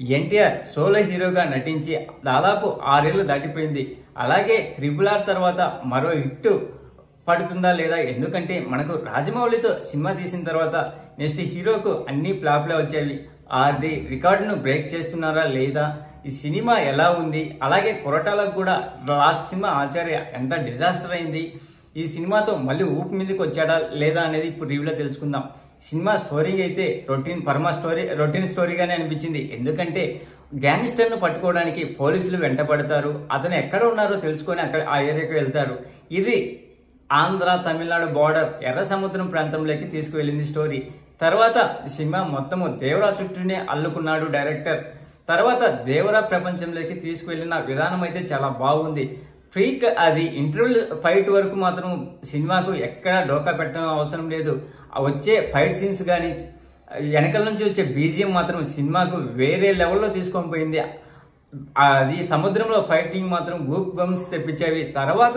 NTR solo హీరోగా నటించి దాదాపు ఆరేళ్లు దాటిపోయింది అలాగే త్రిపుల్ ఆర్ తర్వాత మరో హిట్ పడుతుందా లేదా ఎందుకంటే మనకు రాజమౌళితో సినిమా తీసిన తర్వాత నెక్స్ట్ హీరోకు అన్ని ఫ్లాప్లే వచ్చేవి అది రికార్డును బ్రేక్ చేస్తున్నారా లేదా ఈ సినిమా ఎలా ఉంది అలాగే కొరటాలకు కూడా లాస్ట్ సినిమా ఆచార్య ఎంత డిజాస్టర్ అయింది ఈ సినిమాతో మళ్ళీ ఊపు మీదకి వచ్చాడా లేదా అనేది ఇప్పుడు రివ్యూలో తెలుసుకుందాం సినిమా స్టోరీ అయితే రొటీన్ పరమ స్టోరీ రొటీన్ స్టోరీగానే అనిపించింది ఎందుకంటే గ్యాంగ్స్టర్ ను పట్టుకోవడానికి పోలీసులు వెంటపడతారు అతను ఎక్కడ ఉన్నారో తెలుసుకొని అక్కడ ఆ ఏరియాకి వెళ్తారు ఇది ఆంధ్ర తమిళనాడు బార్డర్ ఎర్ర సముద్రం ప్రాంతంలోకి తీసుకువెళ్ళింది స్టోరీ తర్వాత సినిమా మొత్తము దేవరా చుట్టూనే అల్లుకున్నాడు డైరెక్టర్ తర్వాత దేవరా ప్రపంచంలోకి తీసుకువెళ్ళిన విధానం అయితే చాలా బాగుంది ఫ్రీక్ అది ఇంటర్వ్యూ ఫైట్ వరకు మాత్రం సినిమాకు ఎక్కడ డోకా పెట్టడం అవసరం లేదు ఆ వచ్చే ఫైట్ సీన్స్ కానీ వెనకల నుంచి వచ్చే బీజిఎం మాత్రం సినిమాకు వేరే లెవెల్లో తీసుకొని పోయింది అది సముద్రంలో ఫైటింగ్ మాత్రం గూప్ బంప్స్ తెప్పించేవి తర్వాత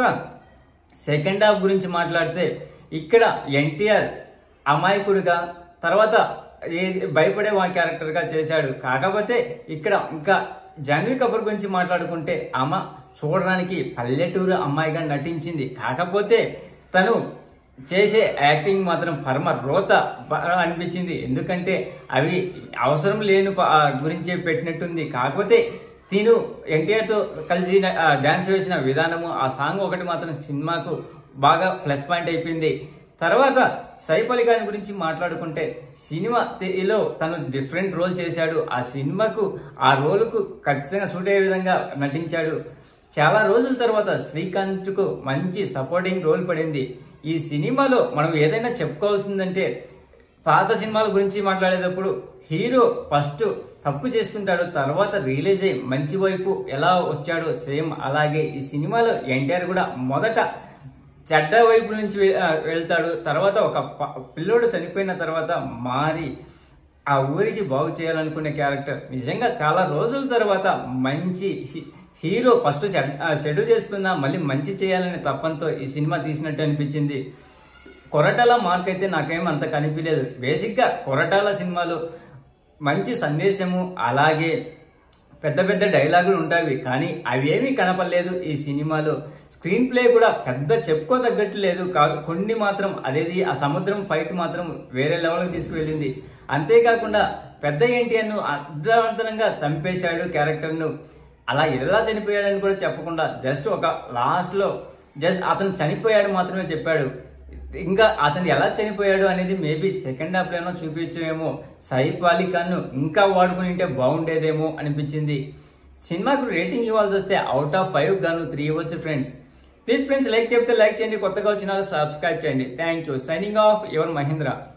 సెకండ్ హాఫ్ గురించి మాట్లాడితే ఇక్కడ ఎన్టీఆర్ అమాయకుడిగా తర్వాత ఏ- భయపడే వా క్యారెక్టర్ గా చేశాడు కాకపోతే ఇక్కడ ఇంకా జాన్వీ కపూర్ గురించి మాట్లాడుకుంటే ఆమె చూడడానికి పల్లెటూరు అమ్మాయిగా నటించింది కాకపోతే తను చేసే యాక్టింగ్ మాత్రం పరమ రోత బ- అనిపించింది ఎందుకంటే అవి అవసరం లేని ప- ఆ గురించే పెట్టినట్టుంది కాకపోతే తిను ఎన్టీఆర్ తో కలిసి డాన్స్ వేసిన విధానము ఆ సాంగ్ ఒకటి మాత్రం సినిమాకు బాగా ప్లస్ పాయింట్ అయిపోయింది తర్వాత సైఫ్ అలీ ఖాన్ గురించి మాట్లాడుకుంటే సినిమా లో తను డిఫరెంట్ రోల్ చేశాడు ఆ సినిమాకు ఆ రోలుకు ఖచ్చితంగా సూట్ అయ్యే విధంగా నటించాడు చాలా రోజుల తర్వాత శ్రీకాంత్ కు మంచి సపోర్టింగ్ రోల్ పడింది ఈ సినిమాలో మనం ఏదైనా చెప్పుకోవాల్సిందంటే పాత సినిమాల గురించి మాట్లాడేటప్పుడు హీరో ఫస్ట్ తప్పు చేస్తుంటాడు తర్వాత రియలైజ్ అయ్యి మంచి వైపు ఎలా వచ్చాడో సేమ్ అలాగే ఈ సినిమాలో ఎన్టీఆర్ కూడా మొదట చెడ్డ వైపు నుంచి వె- ఆ, వెళ్తాడు తర్వాత ఒక ప- పిల్లోడు చనిపోయిన తర్వాత మారి ఆ ఊరికి బాగు చేయాలనుకునే క్యారెక్టర్ నిజంగా చాలా రోజుల తర్వాత మంచి హీ- హీరో ఫస్ట్ చెడ్- ఆ, చెడు చేస్తున్నా మళ్ళీ మంచి చేయాలనే తప్పంతో ఈ సినిమా తీసినట్టు అనిపించింది కొరటాల మార్క్ అయితే నాకేం అంత కనిపించలేదు బేసిక్ గా కొరటాల సినిమాలో మంచి సందేశము అలాగే పెద్ద పెద్ద డైలాగులు ఉంటాయి కానీ అవేమీ కనపడలేదు ఈ సినిమాలో స్క్రీన్ ప్లే కూడా పెద్ద చెప్పుకోదగ్గట్టు లేదు కాదు కొన్ని మాత్రం అదేది ఆ సముద్రం ఫైట్ మాత్రం వేరే లెవెల్కి తీసుకువెళ్ళింది అంతేకాకుండా పెద్ద ఎన్టీఆర్ ను అర్థవంతంగా చంపేశాడు క్యారెక్టర్ ను అలా ఎలా చనిపోయాడని కూడా చెప్పకుండా జస్ట్ ఒక లాస్ట్ లో జస్ట్ అతను చనిపోయాడు మాత్రమే చెప్పాడు ఇంకా అతను ఎలా చనిపోయాడు అనేది మేబీ సెకండ్ హాఫ్ లోనో చూపించేమో సైఫ్ అలీ ఖాన్ ను ఇంకా వాడుకుని ఉంటే బాగుండేదేమో అనిపించింది సినిమాకు రేటింగ్ ఇవ్వాల్సి వస్తే అవుట్ ఆఫ్ ఫైవ్ గాను త్రీ ఇవ్వచ్చు ఫ్రెండ్స్ ప్లీజ్ ఫ్రెండ్స్ లైక్ చెప్తే లైక్ చేయండి కొత్తగా వచ్చిన వాళ్ళు సబ్స్క్రైబ్ చేయండి thank you signing off your Mahindra